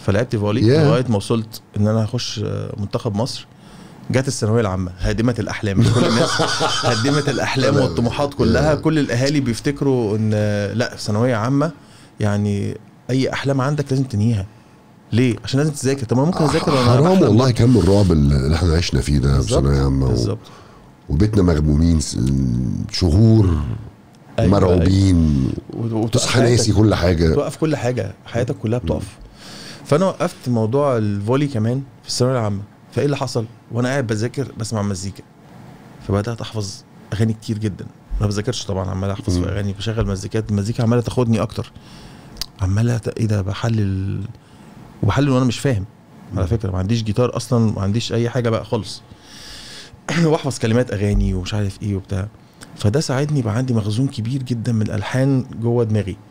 فلعبت فولي ياه. لغايه ما وصلت ان انا هخش آه، منتخب مصر جت الثانويه العامه هادمه الاحلام مش كل الناس هدمت الاحلام لا، والطموحات كلها يا. كل الاهالي بيفتكروا ان آه، لا ثانويه عامه يعني اي احلام عندك لازم تنهيها ليه عشان لازم تذاكر طب ما أنا ممكن اذاكر وانا حرام بحلم والله كم الرعب اللي احنا عشنا فيه ده في بالظبط، ثانويه عامه و- بالظبط وبيتنا مغمومين س- شهور أيوة، مرعوبين أيوة. وتوقف تصحى حياتك- ناسي كل حاجه توقف كل حاجه حياتك كلها بتقف فانا وقفت موضوع الفولي كمان في الثانويه العامه فايه اللي حصل وانا قاعد بذاكر بسمع مزيكا فبدات احفظ اغاني كتير جدا ما بذاكرش طبعا عمال احفظ مم. في اغاني بشغل مزيكات المزيكا عماله تاخدني اكتر عماله ت- ايه ده بحلل وبحلل وانا مش فاهم على فكره ما عنديش جيتار اصلا ما عنديش اي حاجه بقى خالص واحفظ كلمات اغاني ومش عارف ايه وبتاع فده ساعدني يبقى عندي مخزون كبير جدا من الالحان جوه دماغي